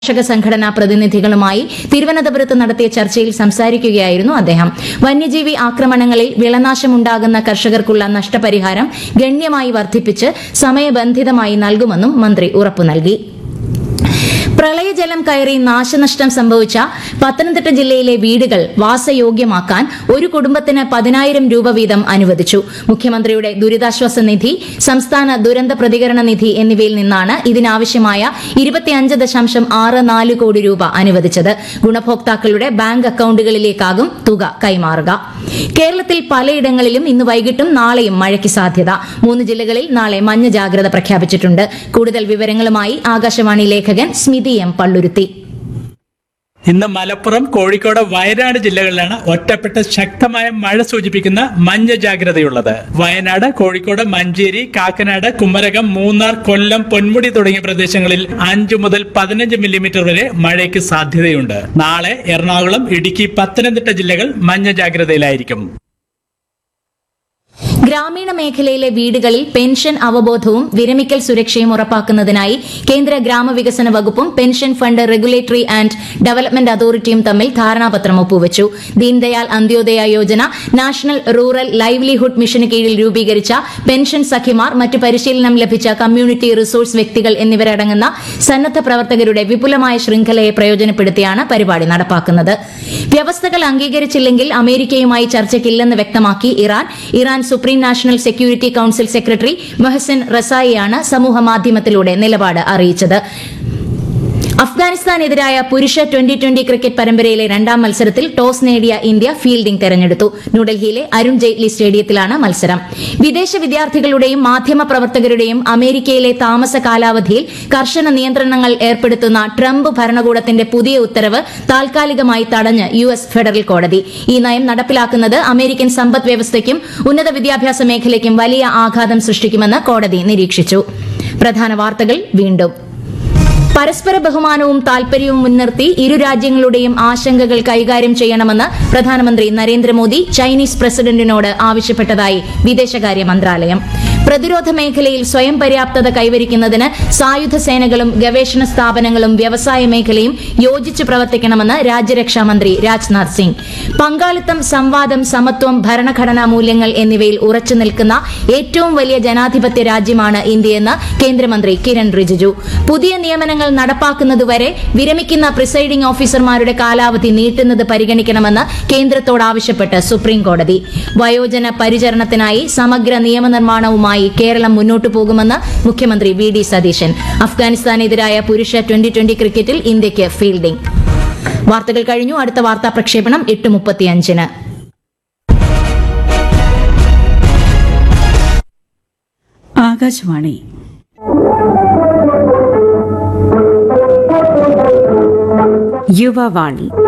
കർഷക സംഘടനാ പ്രതിനിധികളുമായി തിരുവനന്തപുരത്ത് നടത്തിയ ചർച്ചയിൽ സംസാരിക്കുകയായിരുന്നു അദ്ദേഹം വന്യജീവി ആക്രമണങ്ങളിൽ വിളനാശമുണ്ടാകുന്ന കർഷകർക്കുള്ള നഷ്ടപരിഹാരം ഗണ്യമായി വർദ്ധിപ്പിച്ച് സമയബന്ധിതമായി നൽകുമെന്നും മന്ത്രി ഉറപ്പു നൽകി പ്രളയജലം കയറി നാശനഷ്ടം സംഭവിച്ച പത്തനംതിട്ട ജില്ലയിലെ വീടുകൾ വാസയോഗ്യമാക്കാൻ ഒരു കുടുംബത്തിന് പതിനായിരം രൂപ വീതം അനുവദിച്ചു മുഖ്യമന്ത്രിയുടെ ദുരിതാശ്വാസ നിധി സംസ്ഥാന ദുരന്ത പ്രതികരണ നിധി എന്നിവയിൽ നിന്നാണ് ഇതിനാവശ്യമായ ഇരുപത്തിയഞ്ച് ദശാംശം ആറ് നാല് കോടി രൂപ അനുവദിച്ചത് ഗുണഭോക്താക്കളുടെ ബാങ്ക് അക്കൌണ്ടുകളിലേക്കാകും തുക കൈമാറുക കേരളത്തിൽ പലയിടങ്ങളിലും ഇന്ന് വൈകിട്ടും നാളെയും മഴയ്ക്ക് സാധ്യത മൂന്ന് ജില്ലകളിൽ നാളെ മഞ്ഞ ജാഗ്രത പ്രഖ്യാപിച്ചിട്ടുണ്ട് കൂടുതൽ വിവരങ്ങളുമായി ആകാശവാണി ലേഖകൻ സ്മിതി എം പള്ളുരുത്തി ഇന്ന് മലപ്പുറം കോഴിക്കോട് വയനാട് ജില്ലകളിലാണ് ഒറ്റപ്പെട്ട ശക്തമായ മഴ സൂചിപ്പിക്കുന്ന മഞ്ഞ ജാഗ്രതയുള്ളത് വയനാട് കോഴിക്കോട് മഞ്ചേരി കാക്കനാട് കുമരകം മൂന്നാർ കൊല്ലം പൊന്മുടി തുടങ്ങിയ പ്രദേശങ്ങളിൽ അഞ്ചു മുതൽ പതിനഞ്ച് മില്ലിമീറ്റർ വരെ മഴയ്ക്ക് സാധ്യതയുണ്ട് നാളെ എറണാകുളം ഇടുക്കി പത്തനംതിട്ട ജില്ലകൾ മഞ്ഞ ജാഗ്രതയിലായിരിക്കും ഗ്രാമീണ മേഖലയിലെ വീടുകളിൽ പെൻഷൻ അവബോധവും വിരമിക്കൽ സുരക്ഷയും ഉറപ്പാക്കുന്നതിനായി കേന്ദ്ര ഗ്രാമവികസന വകുപ്പും pension fund regulatory and development അതോറിറ്റിയും തമ്മിൽ ധാരണാപത്രം ഒപ്പുവച്ചു Deendayal Antyodaya Yojana national rural livelihood മിഷന് കീഴിൽ രൂപീകരിച്ച പെൻഷൻ സഖിമാർ മറ്റ് പരിശീലനം ലഭിച്ച കമ്മ്യൂണിറ്റി റിസോഴ്സ് വ്യക്തികൾ എന്നിവരടങ്ങുന്ന സന്നദ്ധ പ്രവർത്തകരുടെ വിപുലമായ ശൃംഖലയെ പ്രയോജനപ്പെടുത്തിയാണ് പരിപാടി നടപ്പാക്കുന്നത് വ്യവസ്ഥകൾ അംഗീകരിച്ചില്ലെങ്കിൽ അമേരിക്കയുമായി ചർച്ചയ്ക്കില്ലെന്ന് വ്യക്തമാക്കി Iran Iran supreme national security council secretary Mohsen റസായിയാണ് സമൂഹമാധ്യമത്തിലൂടെ നിലപാട് അറിയിച്ചത് അഫ്ഗാനിസ്ഥാനെതിരായ പുരുഷ ട്വന്റി ട്വന്റി ക്രിക്കറ്റ് പരമ്പരയിലെ രണ്ടാം മത്സരത്തിൽ ടോസ് നേടിയ ഇന്ത്യ ഫീൽഡിംഗ് തെരഞ്ഞെടുത്തു ന്യൂഡൽഹിയിലെ അരുൺ ജെയ്റ്റ്ലി സ്റ്റേഡിയത്തിലാണ് മത്സരം വിദേശ വിദ്യാർത്ഥികളുടെയും മാധ്യമ പ്രവർത്തകരുടെയും അമേരിക്കയിലെ താമസ കാലാവധിയിൽ കർശന നിയന്ത്രണങ്ങൾ ഏർപ്പെടുത്തുന്ന ട്രംപ് ഭരണകൂടത്തിന്റെ പുതിയ ഉത്തരവ് താൽക്കാലികമായി തടഞ്ഞ് യു എസ് ഫെഡറൽ കോടതി ഈ നയം നടപ്പിലാക്കുന്നത് അമേരിക്കൻ സമ്പദ് വ്യവസ്ഥയ്ക്കും ഉന്നത വിദ്യാഭ്യാസ മേഖലയ്ക്കും വലിയ ആഘാതം സൃഷ്ടിക്കുമെന്ന് കോടതി നിരീക്ഷിച്ചു പ്രധാന വാർത്തകൾ വീണ്ടും പരസ്പര ബഹുമാനവും താൽപര്യവും മുൻനിർത്തി ഇരു രാജ്യങ്ങളുടെയും ആശങ്കകൾ കൈകാര്യം ചെയ്യണമെന്ന് പ്രധാനമന്ത്രി നരേന്ദ്രമോദി ചൈനീസ് പ്രസിഡന്റിനോട് ആവശ്യപ്പെട്ടതായി വിദേശകാര്യ മന്ത്രാലയം പ്രതിരോധ മേഖലയിൽ സ്വയം പര്യാപ്തത കൈവരിക്കുന്നതിന് സായുധ സേനകളും ഗവേഷണ സ്ഥാപനങ്ങളും വ്യവസായ മേഖലയും യോജിച്ച് പ്രവർത്തിക്കണമെന്ന് രാജ്യരക്ഷാ മന്ത്രി രാജ്നാഥ് സിംഗ് പങ്കാളിത്തം സംവാദം സമത്വം ഭരണഘടനാ മൂല്യങ്ങൾ എന്നിവയിൽ ഉറച്ചു നിൽക്കുന്ന ഏറ്റവും വലിയ ജനാധിപത്യ രാജ്യമാണ് ഇന്ത്യയെന്ന് കേന്ദ്രമന്ത്രി കിരൺ റിജിജു പുതിയ നിയമനങ്ങൾ നടപ്പാക്കുന്നതുവരെ വിരമിക്കുന്ന പ്രിസൈഡിംഗ് ഓഫീസർമാരുടെ കാലാവധി നീട്ടുന്നത് പരിഗണിക്കണമെന്ന് കേന്ദ്രത്തോട് ആവശ്യപ്പെട്ട് സുപ്രീം കോടതി വയോജന പരിചരണത്തിനായി സമഗ്ര നിയമനിർമ്മാണവുമായി കേരളം മുന്നോട്ടു പോകുമെന്ന് മുഖ്യമന്ത്രി വി ഡി സതീശൻ അഫ്ഗാനിസ്ഥാനെതിരായ പുരുഷ ട്വന്റി ട്വന്റി ക്രിക്കറ്റിൽ ഇന്ത്യയ്ക്ക് ഫീൽഡിംഗ് വാർത്തകൾ കഴിഞ്ഞു അടുത്ത വാർത്താ പ്രക്ഷേപണം എട്ട് മുപ്പത്തിയഞ്ചിന് ആകാശവാണി യുവവാണി